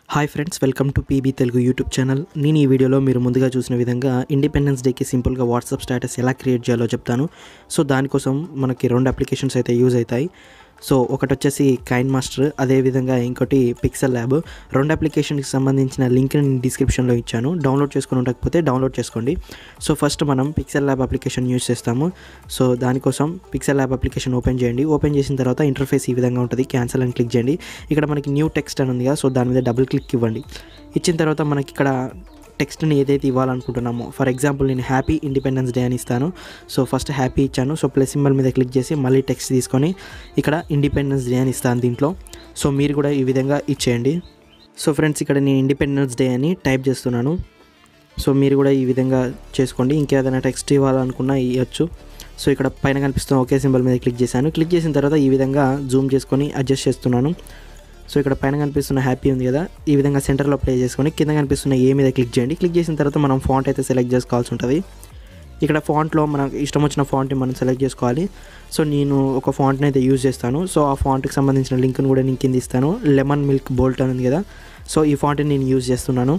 hi friends welcome to PB Telugu YouTube channel నేను ఈ వీడియోలో మీరు ముందుగా చూసిన విధంగా ఇండిపెండెన్స్ డేకి సింపుల్గా వాట్సాప్ స్టేటస్ ఎలా క్రియేట్ చేయాలో చెప్తాను సో దానికోసం మనకి రెండు అప్లికేషన్స్ అయితే యూజ్ అవుతాయి సో ఒకటి వచ్చేసి కైన్ మాస్టర్ అదేవిధంగా ఇంకోటి పిక్సెల్ ల్యాబ్ రెండు అప్లికేషన్కి సంబంధించిన లింక్ నేను డిస్క్రిప్షన్లో ఇచ్చాను డౌన్లోడ్ చేసుకుని ఉండకపోతే డౌన్లోడ్ చేసుకోండి సో ఫస్ట్ మనం పిక్సెల్ ల్యాబ్ అప్లికేషన్ యూజ్ చేస్తాము సో దానికోసం పిక్సెల్ ల్యాబ్ అప్లికేషన్ ఓపెన్ చేయండి ఓపెన్ చేసిన తర్వాత ఇంటర్ఫేస్ ఈ విధంగా ఉంటుంది క్యాన్సల్ అని క్లిక్ చేయండి ఇక్కడ మనకి న్యూ టెక్స్ట్ అని ఉంది కదా సో దాని మీద డబుల్ క్లిక్ ఇవ్వండి ఇచ్చిన తర్వాత మనకి ఇక్కడ టెక్స్ట్ని ఏదైతే ఇవ్వాలనుకుంటున్నామో ఫర్ ఎగ్జాంపుల్ నేను హ్యాపీ ఇండిపెండెన్స్ డే అని ఇస్తాను సో ఫస్ట్ హ్యాపీ ఇచ్చాను సో ప్లస్ సింబల్ మీద క్లిక్ చేసి మళ్ళీ టెక్స్ట్ తీసుకొని ఇక్కడ ఇండిపెండెన్స్ డే అని ఇస్తాను దీంట్లో సో మీరు కూడా ఈ విధంగా ఇచ్చేయండి సో ఫ్రెండ్స్ ఇక్కడ నేను ఇండిపెండెన్స్ డే అని టైప్ చేస్తున్నాను సో మీరు కూడా ఈ విధంగా చేసుకోండి ఇంకేదైనా టెక్స్ట్ ఇవ్వాలనుకున్నా ఇవ్వచ్చు సో ఇక్కడ పైన కనిపిస్తున్న ఒకే సింబల్ మీద క్లిక్ చేశాను క్లిక్ చేసిన తర్వాత ఈ విధంగా జూమ్ చేసుకొని అడ్జస్ట్ చేస్తున్నాను సో ఇక్కడ పైన కనిపిస్తున్న హ్యాపీ ఉంది కదా ఈ విధంగా సెంటర్లో ప్లే చేసుకొని కింద కనిపిస్తున్న ఏ మీద క్లిక్ చేయండి క్లిక్ చేసిన తర్వాత మనం ఫాంట్ అయితే సెలెక్ట్ చేసుకోవాల్సి ఉంటుంది ఇక్కడ ఫాంట్లో మనకు ఇష్టం వచ్చిన ఫాంట్ని మనం సెలెక్ట్ చేసుకోవాలి సో నేను ఒక ఫాంట్ని అయితే యూజ్ చేస్తాను సో ఆ ఫాంట్కి సంబంధించిన లింక్ను కూడా నేను కింద ఇస్తాను లెమన్ మిల్క్ బోల్ట్ అని ఉంది కదా సో ఈ ఫాంట్ని నేను యూజ్ చేస్తున్నాను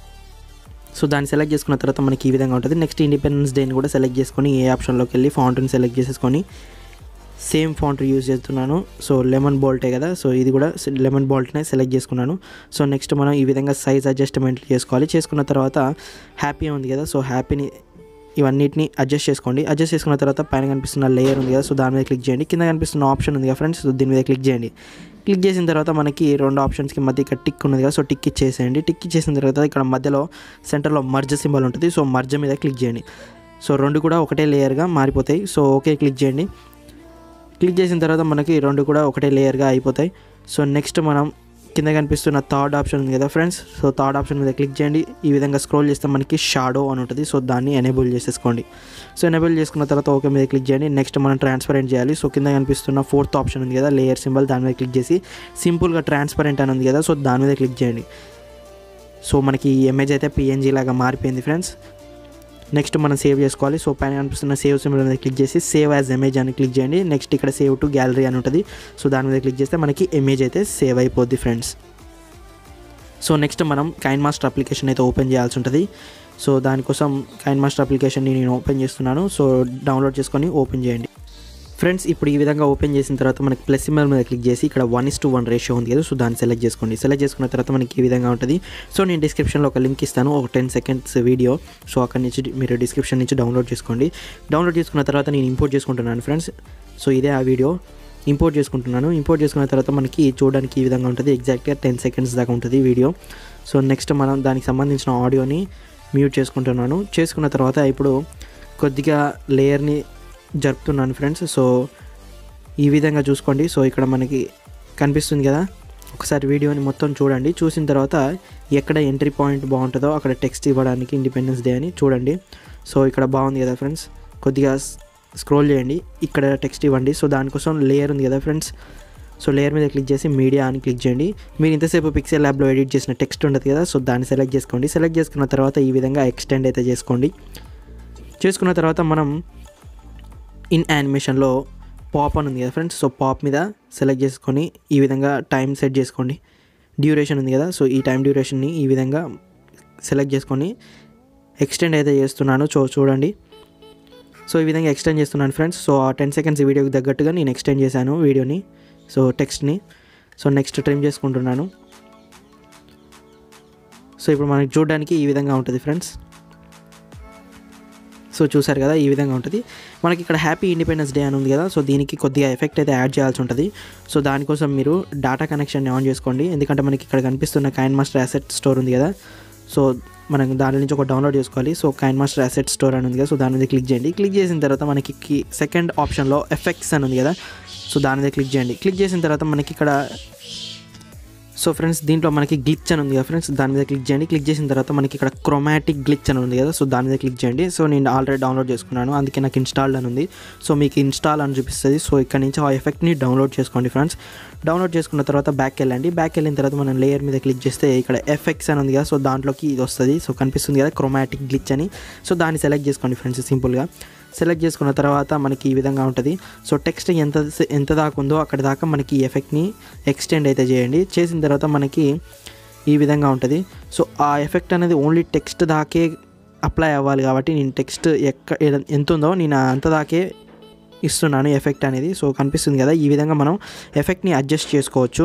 సో దాన్ని సెలెక్ట్ చేసుకున్న తర్వాత మనకి ఈ విధంగా ఉంటుంది నెక్స్ట్ ఇండిపెండెన్స్ డేని కూడా సెలెక్ట్ చేసుకొని ఏ ఆప్షన్లోకి వెళ్ళి ఫాంట్ని సెలెక్ట్ చేసేసుకొని సేమ్ ఫాంట్ యూజ్ చేస్తున్నాను సో లెమన్ బోల్టే కదా సో ఇది కూడా లెమన్ బోల్ట్నే సెలెక్ట్ చేసుకున్నాను సో నెక్స్ట్ మనం ఈ విధంగా సైజ్ అడ్జస్ట్మెంట్ చేసుకోవాలి చేసుకున్న తర్వాత హ్యాపీ ఉంది కదా సో హ్యాపీని ఇవన్నిటిని అడ్జస్ట్ చేసుకోండి అడ్జస్ట్ చేసుకున్న తర్వాత పైన కనిపిస్తున్న లేయర్ ఉంది కదా సో దాని మీద క్లిక్ చేయండి కింద కనిపిస్తున్న ఆప్షన్ ఉంది కదా ఫ్రెండ్స్ సో దీని మీద క్లిక్ చేయండి క్లిక్ చేసిన తర్వాత మనకి రెండు ఆప్షన్స్కి మధ్య ఇక్కడ టిక్ ఉన్నది కదా సో టిక్ ఇచ్చేసేయండి టిక్ ఇచ్చేసిన తర్వాత ఇక్కడ మధ్యలో సెంటర్లో మర్జ్ సింబల్ ఉంటుంది సో మర్జ్ మీద క్లిక్ చేయండి సో రెండు కూడా ఒకటే లేయర్గా మారిపోతాయి సో ఓకే క్లిక్ చేయండి క్లిక్ చేసిన తర్వాత మనకి రెండు కూడా ఒకటే లేయర్గా అయిపోతాయి సో నెక్స్ట్ మనం కింద కనిపిస్తున్న థర్డ్ ఆప్షన్ ఉంది కదా ఫ్రెండ్స్ సో థర్డ్ ఆప్షన్ మీద క్లిక్ చేయండి ఈ విధంగా స్క్రోల్ చేస్తే మనకి షాడో అని ఉంటుంది సో దాన్ని ఎనేబుల్ చేసేసుకోండి సో ఎనేబుల్ చేసుకున్న తర్వాత ఓకే మీద క్లిక్ చేయండి నెక్స్ట్ మనం ట్రాన్స్పరెంట్ చేయాలి సో కింద కనిపిస్తున్న ఫోర్త్ ఆప్షన్ ఉంది కదా లేయర్ సింబల్ దాని మీద క్లిక్ చేసి సింపుల్గా ట్రాన్స్పరెంట్ అని ఉంది కదా సో దాని మీద క్లిక్ చేయండి సో మనకి ఈ ఇమేజ్ అయితే పిఎన్జీ లాగా మారిపోయింది ఫ్రెండ్స్ నెక్స్ట్ మనం సేవ్ చేసుకోవాలి సో పైన కనిపిస్తున్న సేవ్ సింబల్ మీద క్లిక్ చేసి సేవ్ యాజ్ ఇమేజ్ అని క్లిక్ చేయండి నెక్స్ట్ ఇక్కడ సేవ్ టు గ్యాలరీ అని ఉంటుంది సో దాని మీద క్లిక్ చేస్తే మనకి ఇమేజ్ అయితే సేవ్ అయిపోద్ది ఫ్రెండ్స్ సో నెక్స్ట్ మనం కైన్ మాస్టర్ అప్లికేషన్ అయితే ఓపెన్ చేయాల్సి ఉంటుంది సో దానికోసం కైన్ మాస్టర్ అప్లికేషన్ని నేను ఓపెన్ చేస్తున్నాను సో డౌన్లోడ్ చేసుకొని ఓపెన్ చేయండి ఫ్రెండ్స్ ఇప్పుడు ఈ విధంగా ఓపెన్ చేసిన తర్వాత మనకి ప్లస్ సింబల్ మీద క్లిక్ చేసి ఇక్కడ one is to one ratio ఉంది కదా సో దాన్ని సెలెక్ట్ చేసుకోండి సెలెక్ట్ చేసుకున్న తర్వాత మనకి ఈ విధంగా ఉంటుంది సో నేను డిస్క్రిప్షన్లో ఒక లింక్ ఇస్తాను ఒక టెన్ సెకండ్స్ వీడియో సో అక్కడి నుంచి మీరు డిస్క్రిప్షన్ నుంచి డౌన్లోడ్ చేసుకోండి డౌన్లోడ్ చేసుకున్న తర్వాత నేను ఇంపోర్ట్ చేసుకుంటున్నాను ఫ్రెండ్స్ సో ఇదే ఆ వీడియో ఇంపోర్ట్ చేసుకుంటున్నాను ఇంపోర్ట్ చేసుకున్న తర్వాత మనకి చూడడానికి ఈ విధంగా ఉంటుంది ఎగ్జాక్ట్గా టెన్ సెకండ్స్ దాకా ఉంటుంది వీడియో సో నెక్స్ట్ మనం దానికి సంబంధించిన ఆడియోని మ్యూట్ చేసుకుంటున్నాను చేసుకున్న తర్వాత ఇప్పుడు కొద్దిగా లేయర్ని జరుపుతున్నాను ఫ్రెండ్స్ సో ఈ విధంగా చూసుకోండి సో ఇక్కడ మనకి కనిపిస్తుంది కదా ఒకసారి వీడియోని మొత్తం చూడండి చూసిన తర్వాత ఎక్కడ ఎంట్రీ పాయింట్ బాగుంటుందో అక్కడ టెక్స్ట్ ఇవ్వడానికి ఇండిపెండెన్స్ డే అని చూడండి సో ఇక్కడ బాగుంది కదా ఫ్రెండ్స్ కొద్దిగా స్క్రోల్ చేయండి ఇక్కడ టెక్స్ట్ ఇవ్వండి సో దానికోసం లేయర్ ఉంది కదా ఫ్రెండ్స్ సో లేయర్ మీద క్లిక్ చేసి మీడియా అని క్లిక్ చేయండి మీరు ఇంతసేపు పిక్సెల్ ల్యాబ్లో ఎడిట్ చేసిన టెక్స్ట్ ఉంటుంది కదా సో దాన్ని సెలెక్ట్ చేసుకోండి సెలెక్ట్ చేసుకున్న తర్వాత ఈ విధంగా ఎక్స్టెండ్ అయితే చేసుకోండి చేసుకున్న తర్వాత మనం ఇన్ యానిమేషన్లో పాప్ అని ఉంది కదా ఫ్రెండ్స్ సో పాప్ మీద సెలెక్ట్ చేసుకొని ఈ విధంగా టైం సెట్ చేసుకోండి డ్యూరేషన్ ఉంది కదా సో ఈ టైం డ్యూరేషన్ని ఈ విధంగా సెలెక్ట్ చేసుకొని ఎక్స్టెండ్ అయితే చేస్తున్నాను చూ చూడండి సో ఈ విధంగా ఎక్స్టెండ్ చేస్తున్నాను ఫ్రెండ్స్ సో ఆ టెన్ సెకండ్స్ వీడియోకి తగ్గట్టుగా నేను ఎక్స్టెండ్ చేశాను వీడియోని సో టెక్స్ట్ని సో నెక్స్ట్ ట్రిమ్ చేసుకుంటున్నాను సో ఇప్పుడు మనకి చూడడానికి ఈ విధంగా ఉంటుంది ఫ్రెండ్స్ సో చూసారు కదా ఈ విధంగా ఉంటుంది మనకి ఇక్కడ హ్యాపీ ఇండిపెండెన్స్ డే అని ఉంది కదా సో దీనికి కొద్దిగా ఎఫెక్ట్ అయితే యాడ్ చేయాల్సి ఉంటుంది సో దానికోసం మీరు డేటా కనెక్షన్ని ఆన్ చేసుకోండి ఎందుకంటే మనకి ఇక్కడ కనిపిస్తున్న కైన్ మాస్టర్ అసెట్ స్టోర్ ఉంది కదా సో మనం దాని నుంచి ఒక డౌన్లోడ్ చేసుకోవాలి so KineMaster asset store అని ఉంది కదా సో దాని మీద క్లిక్ చేయండి క్లిక్ చేసిన తర్వాత మనకి సెకండ్ ఆప్షన్లో ఎఫెక్ట్స్ అని ఉంది కదా సో దాని మీద క్లిక్ చేయండి క్లిక్ చేసిన తర్వాత మనకి ఇక్కడ సో ఫ్రెండ్స్ దీంట్లో మనకి గ్లిచ్ అని ఉంది కదా ఫ్రెండ్స్ దాని మీద క్లిక్ చేయండి క్లిక్ చేసిన తర్వాత మనకి ఇక్కడ క్రోమాటిక్ గ్లిచ్ అని ఉంది కదా సో దాని మీద క్లిక్ చేయండి సో నేను ఆల్రెడీ డౌన్లోడ్ చేసుకున్నాను అందుకే నాకు ఇన్స్టాల్డ్ అని ఉంది సో మీకు ఇన్స్టాల్ అని చూపిస్తుంది సో ఇక్కడ నుంచి ఆ ఎఫెక్ట్ని డౌన్లోడ్ చేసుకోండి ఫ్రెండ్స్ డౌన్లోడ్ చేసుకున్న తర్వాత బ్యాక్ వెళ్ళండి బ్యాక్ వెళ్ళిన తర్వాత మనం లేయర్ మీద క్లిక్ చేస్తే ఇక్కడ ఎఫెక్ట్స్ అని ఉంది కదా సో దాంట్లోకి ఇది వస్తుంది సో కనిపిస్తుంది కదా క్రోమాటిక్ గ్లిచ్ అని సో దాన్ని సెలెక్ట్ చేసుకోండి ఫ్రెండ్స్ సింపుల్గా సెలెక్ట్ చేసుకున్న తర్వాత మనకి ఈ విధంగా ఉంటుంది సో టెక్స్ట్ ఎంత ఎంత దాకా ఉందో అక్కడ దాకా మనకి ఈ ఎఫెక్ట్ని ఎక్స్టెండ్ అయితే చేయండి చేసిన తర్వాత మనకి ఈ విధంగా ఉంటుంది సో ఆ ఎఫెక్ట్ అనేది ఓన్లీ టెక్స్ట్ దాకే అప్లై అవ్వాలి కాబట్టి నేను టెక్స్ట్ ఎక్క ఎడ- ఎంత ఉందో నేను అంత దాకే ఇస్తున్నాను ఎఫెక్ట్ అనేది సో కనిపిస్తుంది కదా ఈ విధంగా మనం ఎఫెక్ట్ని అడ్జస్ట్ చేసుకోవచ్చు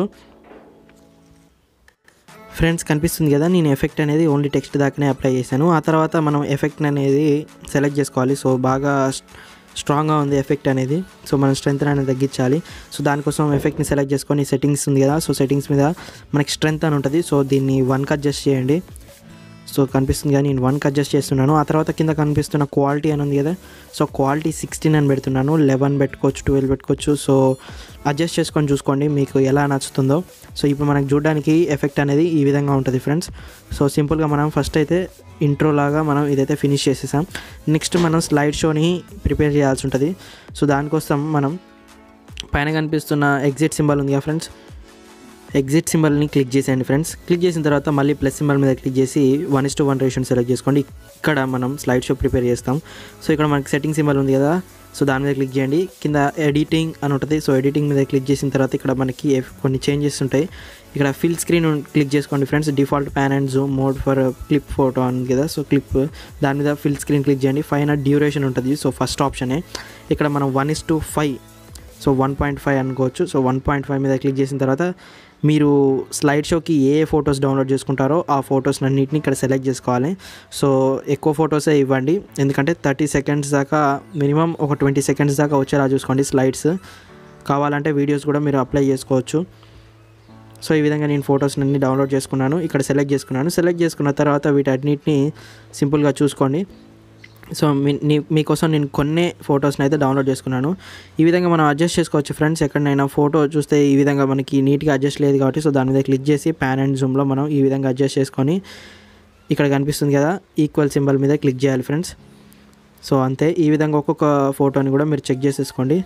ఫ్రెండ్స్ కనిపిస్తుంది కదా నేను ఎఫెక్ట్ అనేది ఓన్లీ టెక్స్ట్ దాకానే అప్లై చేశాను ఆ తర్వాత మనం ఎఫెక్ట్ అనేది సెలెక్ట్ చేసుకోవాలి సో బాగా స్ట్రాంగ్గా ఉంది ఎఫెక్ట్ అనేది సో మనం స్ట్రెంత్ అనేది తగ్గించాలి సో దానికోసం ఎఫెక్ట్ని సెలెక్ట్ చేసుకొని సెట్టింగ్స్ ఉంది కదా సో సెట్టింగ్స్ మీద మనకి స్ట్రెంత్ అని ఉంటుంది సో దీన్ని వన్కి అడ్జస్ట్ చేయండి సో కనిపిస్తుంది కానీ నేను వన్కి అడ్జస్ట్ చేస్తున్నాను ఆ తర్వాత కింద కనిపిస్తున్న క్వాలిటీ అని ఉంది కదా సో క్వాలిటీ సిక్స్టీన్ అని పెడుతున్నాను లెవెన్ పెట్టుకోవచ్చు ట్వెల్వ్ పెట్టుకోవచ్చు సో అడ్జస్ట్ చేసుకొని చూసుకోండి మీకు ఎలా నచ్చుతుందో సో ఇప్పుడు మనకు చూడడానికి ఎఫెక్ట్ అనేది ఈ విధంగా ఉంటుంది ఫ్రెండ్స్ సో సింపుల్గా మనం ఫస్ట్ అయితే ఇంట్రో లాగా మనం ఇదైతే ఫినిష్ చేసేసాం నెక్స్ట్ మనం స్లైడ్ షోని ప్రిపేర్ చేయాల్సి ఉంటుంది సో దానికోసం మనం పైన కనిపిస్తున్న ఎగ్జిట్ సింబల్ ఉంది కదా ఫ్రెండ్స్ ఎగ్జిట్ సింబల్ని క్లిక్ చేసేయండి ఫ్రెండ్స్ క్లిక్ చేసిన తర్వాత మళ్ళీ ప్లస్ సింబల్ మీద క్లిక్ చేసి వన్ ఇస్ టు వన్ రేషన్ సెలెక్ట్ చేసుకోండి ఇక్కడ మనం స్లైడ్ షో ప్రిపేర్ చేస్తాం సో ఇక్కడ మనకి సెట్టింగ్ సింబల్ ఉంది కదా సో దాని మీద క్లిక్ చేయండి కింద ఎడిటింగ్ అని ఉంటుంది సో ఎడిటింగ్ మీద క్లిక్ చేసిన తర్వాత ఇక్కడ మనకి ఎఫ్- కొన్ని చేంజెస్ ఉంటాయి ఇక్కడ ఫిల్ స్క్రీన్ క్లిక్ చేసుకోండి friends default pan and zoom mode for clip photo అని కదా సో క్లిప్ దాని మీద ఫిల్ స్క్రీన్ క్లిక్ చేయండి పైన డ్యూరేషన్ ఉంటుంది సో ఫస్ట్ ఆప్షనే ఇక్కడ మనం one is to five so one point five అనుకోవచ్చు సో వన్ పాయింట్ ఫైవ్ మీద క్లిక్ చేసిన తర్వాత మీరు స్లైడ్ షోకి ఏ ఏ ఫొటోస్ డౌన్లోడ్ చేసుకుంటారో ఆ ఫొటోస్ అన్నింటిని ఇక్కడ సెలెక్ట్ చేసుకోవాలి సో ఎక్కువ ఫొటోసే ఇవ్వండి ఎందుకంటే థర్టీ సెకండ్స్ దాకా మినిమం ఒక ట్వంటీ సెకండ్స్ దాకా వచ్చేలా చూసుకోండి స్లైడ్స్ కావాలంటే వీడియోస్ కూడా మీరు అప్లై చేసుకోవచ్చు సో ఈ విధంగా నేను ఫొటోస్ అన్ని డౌన్లోడ్ చేసుకున్నాను ఇక్కడ సెలెక్ట్ చేసుకున్నాను సెలెక్ట్ చేసుకున్న తర్వాత వీటన్నిటిని సింపుల్గా చూసుకోండి సో మీ నీ- మీకోసం నేను కొన్ని ఫొటోస్ని అయితే డౌన్లోడ్ చేసుకున్నాను ఈ విధంగా మనం అడ్జస్ట్ చేసుకోవచ్చు ఫ్రెండ్స్ ఎక్కడైనా ఫోటో చూస్తే ఈ విధంగా మనకి నీట్గా అడ్జస్ట్ లేదు కాబట్టి సో దాని మీద క్లిక్ చేసి ప్యాన్ అండ్ జూమ్లో మనం ఈ విధంగా అడ్జస్ట్ చేసుకొని ఇక్కడ కనిపిస్తుంది కదా ఈక్వల్ సింబల్ మీద క్లిక్ చేయాలి ఫ్రెండ్స్ సో అంతే ఈ విధంగా ఒక్కొక్క ఫోటోని కూడా మీరు చెక్ చేసేసుకోండి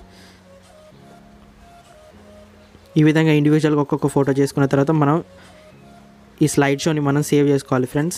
ఈ విధంగా ఇండివిజువల్గా ఒక్కొక్క ఫోటో చేసుకున్న తర్వాత మనం ఈ స్లైడ్ షోని మనం సేవ్ చేసుకోవాలి ఫ్రెండ్స్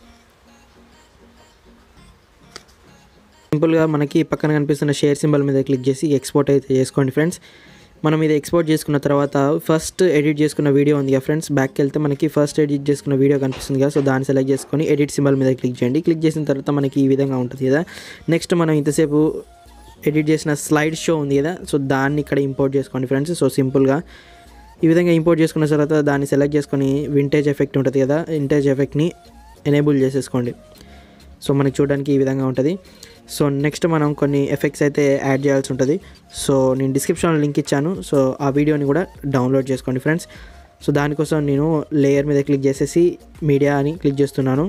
సింపుల్గా మనకి పక్కన కనిపిస్తున్న షేర్ సింబల్ మీద క్లిక్ చేసి ఎక్స్పోర్ట్ అయితే చేసుకోండి ఫ్రెండ్స్ మనం ఇది ఎక్స్పోర్ట్ చేసుకున్న తర్వాత ఫస్ట్ ఎడిట్ చేసుకున్న వీడియో ఉంది కదా ఫ్రెండ్స్ బ్యాక్కి వెళ్తే మనకి ఫస్ట్ ఎడిట్ చేసుకున్న వీడియో కనిపిస్తుంది కదా సో దాన్ని సెలెక్ట్ చేసుకొని ఎడిట్ సింబల్ మీద క్లిక్ చేయండి క్లిక్ చేసిన తర్వాత మనకి ఈ విధంగా ఉంటుంది కదా నెక్స్ట్ మనం ఇంతసేపు ఎడిట్ చేసిన స్లైడ్ షో ఉంది కదా సో దాన్ని ఇక్కడ ఇంపోర్ట్ చేసుకోండి ఫ్రెండ్స్ సో సింపుల్గా ఈ విధంగా ఇంపోర్ట్ చేసుకున్న తర్వాత దాన్ని సెలెక్ట్ చేసుకొని వింటేజ్ ఎఫెక్ట్ ఉంటుంది కదా వింటేజ్ ఎఫెక్ట్ని ఎనేబుల్ చేసేసుకోండి సో మనకి చూడడానికి ఈ విధంగా ఉంటుంది సో నెక్స్ట్ మనం కొన్ని ఎఫెక్ట్స్ అయితే యాడ్ చేయాల్సి ఉంటుంది సో నేను డిస్క్రిప్షన్లో లింక్ ఇచ్చాను సో ఆ వీడియోని కూడా డౌన్లోడ్ చేసుకోండి ఫ్రెండ్స్ సో దానికోసం నేను లేయర్ మీద క్లిక్ చేసేసి మీడియా అని క్లిక్ చేస్తున్నాను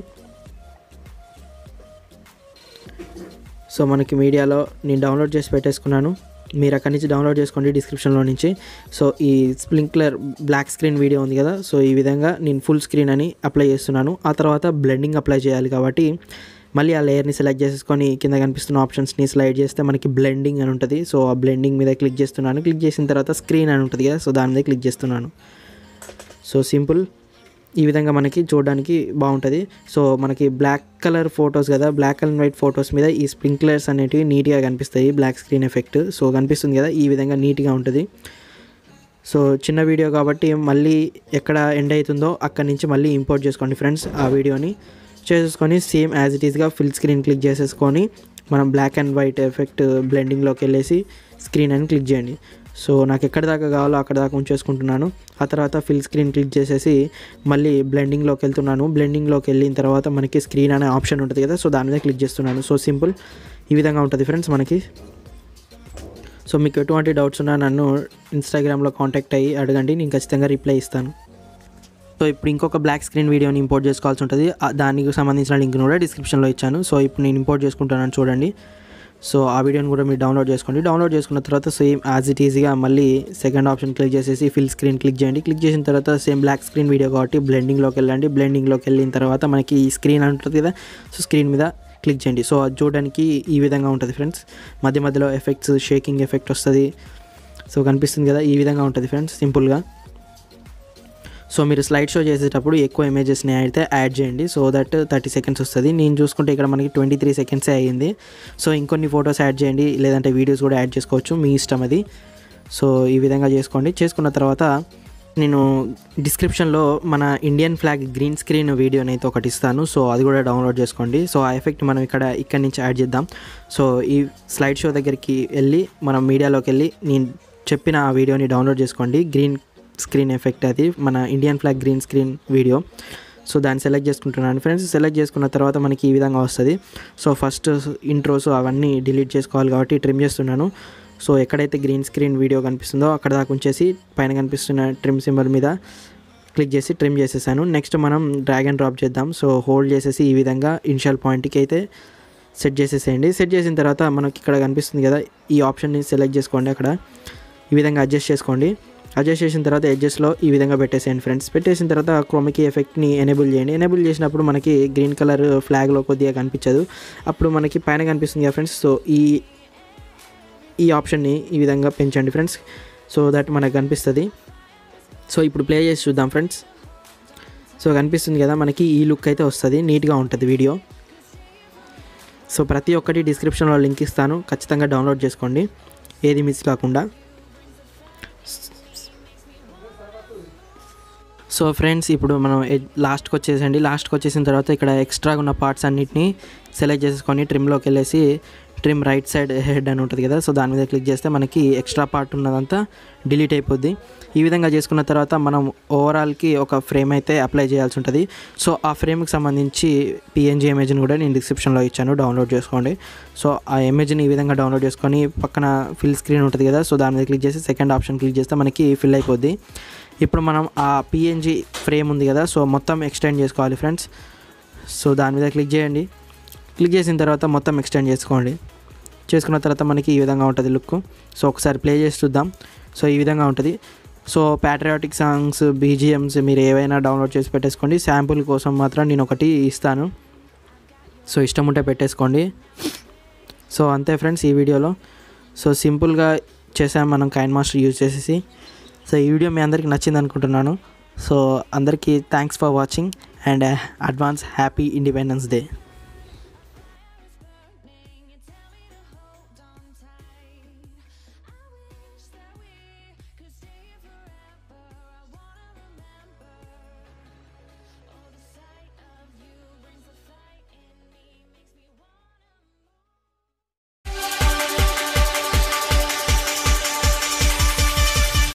సో మనకి మీడియాలో నేను డౌన్లోడ్ చేసి పెట్టేసుకున్నాను మీరు అక్కడి నుంచి డౌన్లోడ్ చేసుకోండి డిస్క్రిప్షన్లో నుంచి సో ఈ స్ప్రింక్లర్ బ్లాక్ స్క్రీన్ వీడియో ఉంది కదా సో ఈ విధంగా నేను ఫుల్ స్క్రీన్ అని అప్లై చేస్తున్నాను ఆ తర్వాత బ్లెండింగ్ అప్లై చేయాలి కాబట్టి మళ్ళీ ఆ లేయర్ని సెలెక్ట్ చేసేసుకొని కింద కనిపిస్తున్న ఆప్షన్స్ని స్లైడ్ చేస్తే మనకి బ్లెండింగ్ అని ఉంటుంది సో ఆ బ్లెండింగ్ మీద క్లిక్ చేస్తున్నాను క్లిక్ చేసిన తర్వాత స్క్రీన్ అని ఉంటుంది కదా సో దాని మీద క్లిక్ చేస్తున్నాను సో సింపుల్ ఈ విధంగా మనకి చూడడానికి బాగుంటుంది సో మనకి బ్లాక్ కలర్ ఫొటోస్ కదా బ్లాక్ అండ్ వైట్ ఫొటోస్ మీద ఈ స్ప్రింక్లర్స్ అనేటివి నీట్గా కనిపిస్తాయి బ్లాక్ స్క్రీన్ ఎఫెక్ట్ సో కనిపిస్తుంది కదా ఈ విధంగా నీట్గా ఉంటుంది సో చిన్న వీడియో కాబట్టి మళ్ళీ ఎక్కడ ఎండ్ అవుతుందో అక్కడి నుంచి మళ్ళీ ఇంపోర్ట్ చేసుకోండి ఫ్రెండ్స్ ఆ వీడియోని చేసేసుకొని సేమ్ యాజ్ ఇట్ ఈస్గా ఫుల్ స్క్రీన్ క్లిక్ చేసేసుకొని మనం బ్లాక్ అండ్ వైట్ ఎఫెక్ట్ బ్లెండింగ్లోకి వెళ్ళేసి స్క్రీన్ అని క్లిక్ చేయండి సో నాకు ఎక్కడి దాకా కావాలో అక్కడ దాకా ఉంచేసుకుంటున్నాను ఆ తర్వాత ఫిల్ స్క్రీన్ క్లిక్ చేసేసి మళ్ళీ బ్లెండింగ్లోకి వెళ్తున్నాను బ్లెండింగ్లోకి వెళ్ళిన తర్వాత మనకి స్క్రీన్ అనే ఆప్షన్ ఉంటుంది కదా సో దాని మీద క్లిక్ చేస్తున్నాను సో సింపుల్ ఈ విధంగా ఉంటుంది ఫ్రెండ్స్ మనకి సో మీకు ఎటువంటి డౌట్స్ ఉన్నా నన్ను ఇన్స్టాగ్రామ్లో కాంటాక్ట్ అయ్యి అడగండి నేను ఖచ్చితంగా రిప్లై ఇస్తాను సో ఇప్పుడు ఇంకొక బ్లాక్ స్క్రీన్ వీడియోని ఇంపోర్ట్ చేసుకోవాల్సి ఉంటుంది ఆ దానికి సంబంధించిన లింక్ కూడా డిస్క్రిప్షన్లో ఇచ్చాను సో ఇప్పుడు నేను ఇంపోర్ట్ చేసుకుంటానని చూడండి సో ఆ వీడియోని కూడా మీరు డౌన్లోడ్ చేసుకోండి డౌన్లోడ్ చేసుకున్న తర్వాత సేమ్ యాజ్ ఇట్ ఈజీగా మళ్ళీ సెకండ్ ఆప్షన్ క్లిక్ చేసేసి ఫిల్ స్క్రీన్ క్లిక్ చేయండి క్లిక్ చేసిన తర్వాత సేమ్ బ్లాక్ స్క్రీన్ వీడియో కాబట్టి బ్లెండింగ్లోకి వెళ్ళండి బ్లెండింగ్లోకి వెళ్ళిన తర్వాత మనకి ఈ స్క్రీన్ ఉంటుంది కదా సో స్క్రీన్ మీద క్లిక్ చేయండి సో అది చూడడానికి ఈ విధంగా ఉంటుంది ఫ్రెండ్స్ మధ్య మధ్యలో ఎఫెక్ట్స్ షేకింగ్ ఎఫెక్ట్ వస్తుంది సో కనిపిస్తుంది కదా ఈ విధంగా ఉంటుంది ఫ్రెండ్స్ సింపుల్గా సో మీరు స్లైడ్ షో చేసేటప్పుడు ఎక్కువ ఇమేజెస్ని అయితే యాడ్ చేయండి సో దట్ థర్టీ సెకండ్స్ వస్తుంది నేను చూసుకుంటే ఇక్కడ మనకి ట్వంటీ త్రీ సెకండ్సే అయ్యింది సో ఇంకొన్ని ఫొటోస్ యాడ్ చేయండి లేదంటే వీడియోస్ కూడా యాడ్ చేసుకోవచ్చు మీ ఇష్టం అది సో ఈ విధంగా చేసుకోండి చేసుకున్న తర్వాత నేను డిస్క్రిప్షన్లో మన ఇండియన్ ఫ్లాగ్ గ్రీన్ స్క్రీన్ వీడియోని అయితే ఒకటి ఇస్తాను సో అది కూడా డౌన్లోడ్ చేసుకోండి సో ఆ ఎఫెక్ట్ మనం ఇక్కడ ఇక్కడ నుంచి యాడ్ చేద్దాం సో ఈ స్లైడ్ షో దగ్గరికి వెళ్ళి మనం మీడియాలోకి వెళ్ళి నేను చెప్పిన ఆ వీడియోని డౌన్లోడ్ చేసుకోండి గ్రీన్ స్క్రీన్ ఎఫెక్ట్ అది మన Indian flag green screen video so దాన్ని సెలెక్ట్ చేసుకుంటున్నాను ఫ్రెండ్స్ సెలెక్ట్ చేసుకున్న తర్వాత మనకి ఈ విధంగా వస్తుంది సో ఫస్ట్ ఇంట్రోస్ అవన్నీ డిలీట్ చేసుకోవాలి కాబట్టి ట్రిమ్ చేస్తున్నాను సో ఎక్కడైతే గ్రీన్ స్క్రీన్ వీడియో కనిపిస్తుందో అక్కడ దాకా ఉంచేసి పైన కనిపిస్తున్న ట్రిమ్ సింబల్ మీద క్లిక్ చేసి ట్రిమ్ చేసేసాను నెక్స్ట్ మనం డ్రాగ్ అండ్ డ్రాప్ చేద్దాం సో హోల్డ్ చేసేసి ఈ విధంగా ఇనిషియల్ పాయింట్కి అయితే సెట్ చేసేసేయండి సెట్ చేసిన తర్వాత మనకి ఇక్కడ కనిపిస్తుంది కదా ఈ ఆప్షన్ని సెలెక్ట్ చేసుకోండి అక్కడ ఈ విధంగా అడ్జస్ట్ చేసుకోండి అడ్జస్ట్ చేసిన తర్వాత ఎడ్జెస్లో ఈ విధంగా పెట్టేసేయండి ఫ్రెండ్స్ పెట్టేసిన తర్వాత క్రోమికి ఎఫెక్ట్ని ఎనేబుల్ చేయండి ఎనేబుల్ చేసినప్పుడు మనకి గ్రీన్ కలర్ ఫ్లాగ్లో కొద్దిగా కనిపించదు అప్పుడు మనకి పైన కనిపిస్తుంది కదా ఫ్రెండ్స్ సో ఈ ఈ ఆప్షన్ని ఈ విధంగా పెంచండి ఫ్రెండ్స్ సో దట్ మనకు కనిపిస్తుంది సో ఇప్పుడు ప్లే చేసి చూద్దాం ఫ్రెండ్స్ సో కనిపిస్తుంది కదా మనకి ఈ లుక్ అయితే వస్తుంది నీట్గా ఉంటుంది వీడియో సో ప్రతి ఒక్కటి డిస్క్రిప్షన్లో లింక్ ఇస్తాను ఖచ్చితంగా డౌన్లోడ్ చేసుకోండి ఏది మిస్ కాకుండా సో ఫ్రెండ్స్ ఇప్పుడు మనం లాస్ట్కి వచ్చేసండి లాస్ట్కి వచ్చేసిన తర్వాత ఇక్కడ ఎక్స్ట్రాగా ఉన్న పార్ట్స్ అన్నిటిని సెలెక్ట్ చేసుకొని ట్రిమ్లోకి వెళ్ళేసి ట్రిమ్ రైట్ సైడ్ హెడ్ అని ఉంటుంది కదా సో దాని మీద క్లిక్ చేస్తే మనకి ఎక్స్ట్రా పార్ట్ ఉన్నదంతా డిలీట్ అయిపోద్ది ఈ విధంగా చేసుకున్న తర్వాత మనం ఓవరాల్కి ఒక ఫ్రేమ్ అయితే అప్లై చేయాల్సి ఉంటుంది సో ఆ ఫ్రేమ్కి సంబంధించి పిఎన్జీ ఇమేజ్ని కూడా నేను డిస్క్రిప్షన్లో ఇచ్చాను డౌన్లోడ్ చేసుకోండి సో ఆ ఇమేజ్ని ఈ విధంగా డౌన్లోడ్ చేసుకొని పక్కన ఫిల్ స్క్రీన్ ఉంటుంది కదా సో దాని మీద క్లిక్ చేసి సెకండ్ ఆప్షన్ క్లిక్ చేస్తే మనకి ఫిల్ అయిపోద్ది ఇప్పుడు మనం ఆ పిఎన్జీ ఫ్రేమ్ ఉంది కదా సో మొత్తం ఎక్స్టెండ్ చేసుకోవాలి ఫ్రెండ్స్ సో దాని మీద క్లిక్ చేయండి క్లిక్ చేసిన తర్వాత మొత్తం ఎక్స్టెండ్ చేసుకోండి చేసుకున్న తర్వాత మనకి ఈ విధంగా ఉంటుంది లుక్ సో ఒకసారి ప్లే చేసి చూద్దాం సో ఈ విధంగా ఉంటుంది సో ప్యాట్రియాటిక్ సాంగ్స్ బీజిఎమ్స్ మీరు ఏవైనా డౌన్లోడ్ చేసి పెట్టేసుకోండి శాంపుల్ కోసం మాత్రం నేను ఒకటి ఇస్తాను సో ఇష్టం ఉంటే పెట్టేసుకోండి సో అంతే ఫ్రెండ్స్ ఈ వీడియోలో సో సింపుల్గా చేసాం మనం కైన్ మాస్టర్ యూజ్ చేసేసి సో ఈ వీడియో మీ అందరికీ నచ్చింది అనుకుంటున్నాను సో అందరికీ thanks for watching and advance happy independence day